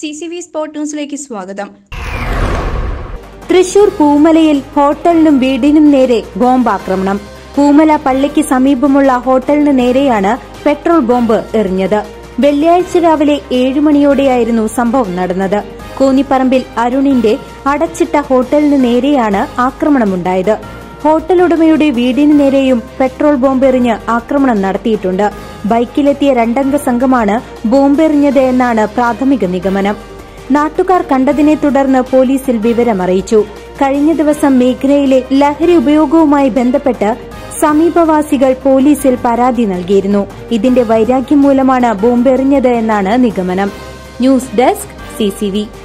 C C V sport ന്യൂസിലേക്ക് സ്വാഗതം തൃശൂർ പൂമലയിൽ ഹോട്ടലിനും വീടിനും നേരെ ബോംബാക്രമണം പൂമല പള്ളിക്ക് സമീപമുള്ള ഹോട്ടലിന് നേരെയാണ് പെട്രോൾ ബോംബ് എറിഞ്ഞത് വെള്ളിയാഴ്ച രാവിലെ ഏഴു മണിയോടെയായിരുന്നു സംഭവം നടന്നത് കോന്നിപ്പറമ്പിൽ അരുണിന്റെ അടച്ചിട്ട ഹോട്ടലിന് നേരെയാണ് ആക്രമണമുണ്ടായത് ഹോട്ടൽ ഉടമയുടെ വീടിന് നേരെയും പെട്രോൾ ബോംബെറിഞ്ഞ് ആക്രമണം നടത്തിയിട്ടുണ്ട് ബൈക്കിലെത്തിയ രണ്ടംഗ സംഘമാണ് ബോംബെറിഞ്ഞത് എന്നാണ് പ്രാഥമിക നിഗമനം നാട്ടുകാർ കണ്ടതിനെ തുടർന്ന് പോലീസിൽ വിവരമറിയിച്ചു കഴിഞ്ഞ ദിവസം മേഖലയിലെ ലഹരി ഉപയോഗവുമായി ബന്ധപ്പെട്ട് സമീപവാസികൾ പോലീസിൽ പരാതി നൽകിയിരുന്നു ഇതിന്റെ വൈരാഗ്യം മൂലമാണ് ബോംബെറിഞ്ഞത് എന്നാണ് നിഗമനം ന്യൂസ് ഡെസ്ക് സിസിവി